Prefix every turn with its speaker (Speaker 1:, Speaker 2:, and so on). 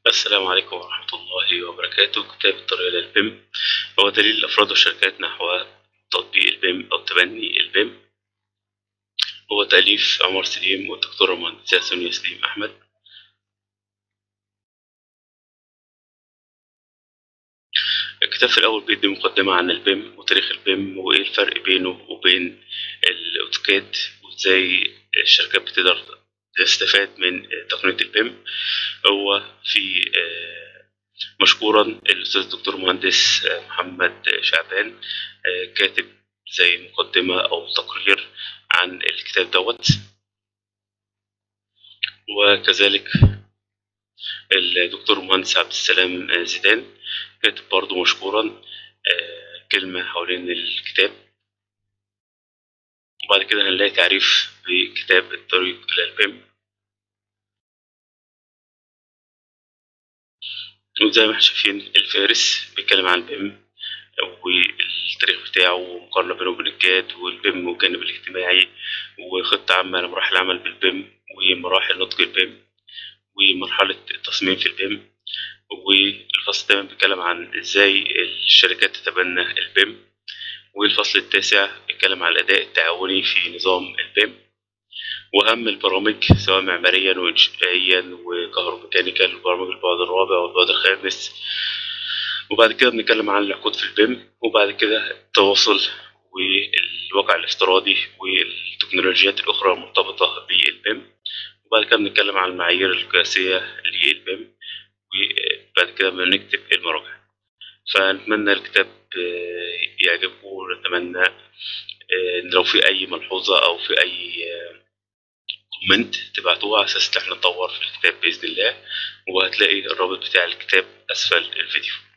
Speaker 1: السلام عليكم ورحمة الله وبركاته كتاب الطريقة للبيم هو دليل الأفراد والشركات نحو تطبيق البيم أو تبني البيم هو تأليف عمر سليم والدكتورة المهندسة سونيا سليم أحمد الكتاب في الأول بيدي مقدمة عن البيم وتاريخ البيم وإيه الفرق بينه وبين الأوتوكاد وإزاي الشركات بتقدر تستفاد من تقنية البيم هو في مشكورا الأستاذ الدكتور مهندس محمد شعبان كاتب زي مقدمة أو تقرير عن الكتاب دوت وكذلك الدكتور مهندس عبد السلام زيدان كاتب برضه مشكورا كلمة حوالين الكتاب وبعد كده هنلاقي تعريف بكتاب الطريق إلى البيم وزي ما احنا شايفين الفارس بيتكلم عن البيم والتاريخ بتاعه ومقارنة بينه وبين الجاد والبيم والجانب الاجتماعي وخطة عامة لمراحل العمل بالبيم ومراحل نضج البيم ومرحلة التصميم في البيم والفصل الثامن بيتكلم عن ازاي الشركات تتبنى البيم والفصل التاسع بيتكلم عن الأداء التعاوني في نظام البيم وأهم البرامج سواء معماريا وإنشائيا وكهروميكانيكال وبرامج البعد الرابع والبعد الخامس وبعد كده بنتكلم عن العقود في البيم وبعد كده التواصل والواقع الافتراضي والتكنولوجيات الأخرى المرتبطة بالبيم وبعد كده بنتكلم عن المعايير القياسية للبيم وبعد كده بنكتب المراجع فنتمنى الكتاب يعجبكم ونتمنى ان لو في اي ملحوظة او في اي كومنت تبعتوها على اساس ان احنا نطور في الكتاب باذن الله وهتلاقي الرابط بتاع الكتاب اسفل الفيديو